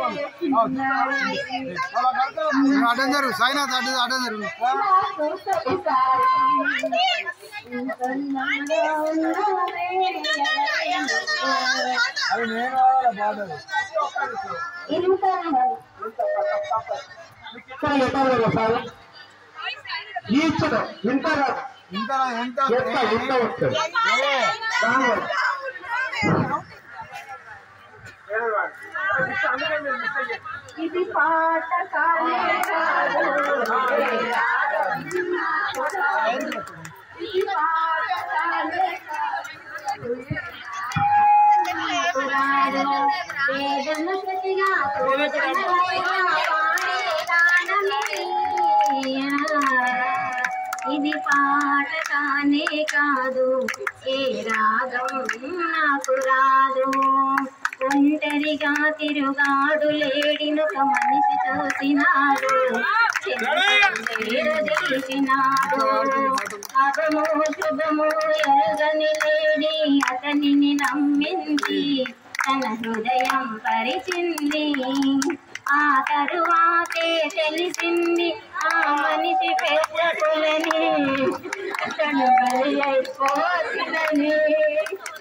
అడ్డం జరుగు సాయినాథ్ అడ్డం అడ్డం జరుగు ఈచుడు ఇంత కాదు. ఇంత ఎంత ఎంత ఎంత వస్తుంది రావాలి. ఇది పాట కానే కాదు ఇది పాట కానే కాదు పురాణం వేదన శృతిగా పురాణమైనా పాడే గానమిది. ఇది పాట కానే కాదు ఏ రాగం నాకు రాదు ఒంటరిగా తిరుగాడు లేడినొక మనిషి చూసినాడు తెలిసినాడు అగము శుభము ఎరుగని లేడి అతనిని నమ్మింది తన హృదయం పరిచింది ఆ తరువాతే తెలిసింది ఆ మనిషి పెద్ద కులని అతను బలి అయిపోతుందని